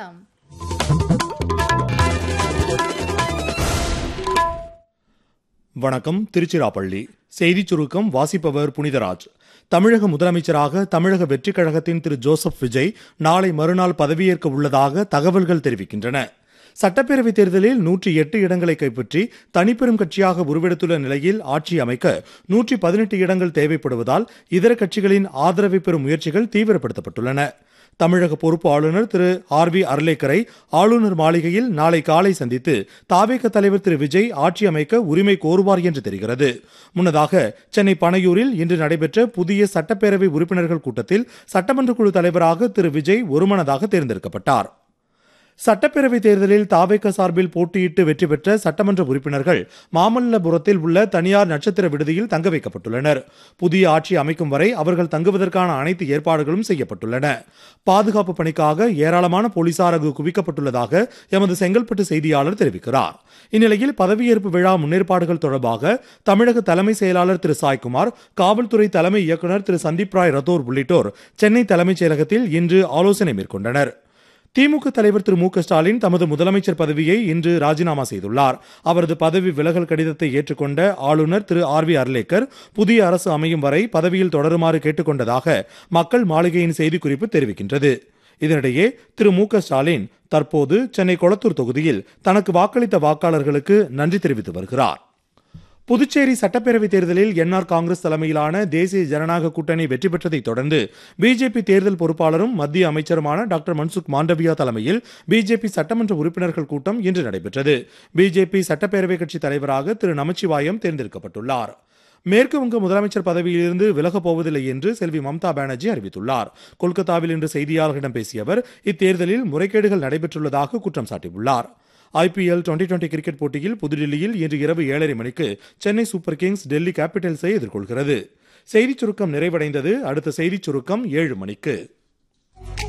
சுருக்கம் வணக்கம் திருச்சிராப்பள்ளி செய்திச் சுருக்கம் வாசிப்பவர் புனிதராஜ் தமிழக முதலமைச்சராக தமிழக வெற்றிக் கழகத்தின் திரு ஜோசப் விஜய் நாளை மறுநாள் பதவியேற்க உள்ளதாக தகவல்கள் தெரிவிக்கின்றன சட்டப்பேரவைத் தேர்தலில் நூற்றி எட்டு இடங்களை கைப்பற்றி தனிப்பெரும் கட்சியாக உருவெடுத்துள்ள நிலையில் ஆட்சி அமைக்க நூற்றி பதினெட்டு இடங்கள் தேவைப்படுவதால் இதர கட்சிகளின் ஆதரவை பெறும் முயற்சிகள் தீவிரப்படுத்தப்பட்டுள்ளன தமிழக பொறுப்பு ஆளுநர் திரு ஆர் வி அர்லேக்கரை ஆளுநர் மாளிகையில் நாளை காலை சந்தித்து தாவேக தலைவர் திரு விஜய் ஆட்சி அமைக்க உரிமை கோருவார் என்று தெரிகிறது முன்னதாக சென்னை பனையூரில் இன்று நடைபெற்ற புதிய சட்டப்பேரவை உறுப்பினர்கள் கூட்டத்தில் சட்டமன்ற குழு தலைவராக திரு விஜய் ஒருமனதாக தேர்ந்தெடுக்கப்பட்டார் சட்டப்பேரவை தேர்தலில் தாவேக சார்பில் போட்டியிட்டு வெற்றி பெற்ற சட்டமன்ற உறுப்பினர்கள் மாமல்லபுரத்தில் உள்ள தனியார் நட்சத்திர விடுதியில் தங்க வைக்கப்பட்டுள்ளனர் புதிய ஆட்சி அமைக்கும் வரை அவர்கள் தங்குவதற்கான அனைத்து ஏற்பாடுகளும் செய்யப்பட்டுள்ளன பாதுகாப்பு பணிக்காக ஏராளமான போலீசார் அங்கு குவிக்கப்பட்டுள்ளதாக எமது செங்கல்பட்டு செய்தியாளர் தெரிவிக்கிறார் இந்நிலையில் பதவியேற்பு விழா முன்னேற்பாடுகள் தொடர்பாக தமிழக தலைமை செயலாளர் திரு சாய்குமார் காவல்துறை தலைமை இயக்குநர் திரு சந்தீப் ராய் ரத்தோர் உள்ளிட்டோர் சென்னை தலைமைச் செயலகத்தில் இன்று ஆலோசனை மேற்கொண்டனர் திமுக தலைவர் திரு மு க ஸ்டாலின் தமது முதலமைச்சர் பதவியை இன்று ராஜினாமா செய்துள்ளார் அவரது பதவி விலகல் கடிதத்தை ஏற்றுக்கொண்ட ஆளுநர் திரு ஆர் வி அர்லேக்கர் புதிய அரசு அமையும் வரை பதவியில் தொடருமாறு கேட்டுக்கொண்டதாக மக்கள் மாளிகையின் செய்திக்குறிப்பு தெரிவிக்கின்றது இதனிடையே திரு மு க ஸ்டாலின் தற்போது சென்னை கொளத்தூர் தொகுதியில் தனக்கு வாக்களித்த வாக்காளர்களுக்கு நன்றி தெரிவித்து வருகிறார் புதுச்சேரி சட்டப்பேரவைத் தேர்தலில் என்ஆர் காங்கிரஸ் தலைமையிலான தேசிய ஜனநாயக கூட்டணி வெற்றி பெற்றதை தொடர்ந்து பிஜேபி தேர்தல் பொறுப்பாளரும் மத்திய அமைச்சருமான டாக்டர் மன்சுக் மாண்டவியா தலைமையில் பிஜேபி சட்டமன்ற உறுப்பினர்கள் கூட்டம் இன்று நடைபெற்றது பிஜேபி சட்டப்பேரவை கட்சி தலைவராக திரு நமச்சிவாயம் தேர்ந்தெடுக்கப்பட்டுள்ளார் மேற்கு வங்க முதலமைச்சர் பதவியிலிருந்து விலகப் போவதில்லை என்று செல்வி மம்தா பானர்ஜி அறிவித்துள்ளார் கொல்கத்தாவில் இன்று செய்தியாளர்களிடம் பேசிய அவர் இத்தேர்தலில் முறைகேடுகள் நடைபெற்றுள்ளதாக குற்றம் சாட்டியுள்ளார் ஐபிஎல் டுவெண்டி டுவெண்டி கிரிக்கெட் போட்டியில் புதுடில்லியில் இன்று இரவு ஏழரை மணிக்கு சென்னை சூப்பர் கிங்ஸ் டெல்லி கேபிட்டல்ஸை எதிர்கொள்கிறது செய்திச் சுருக்கம் நிறைவடைந்தது அடுத்த செய்திச் சுருக்கம் ஏழு மணிக்கு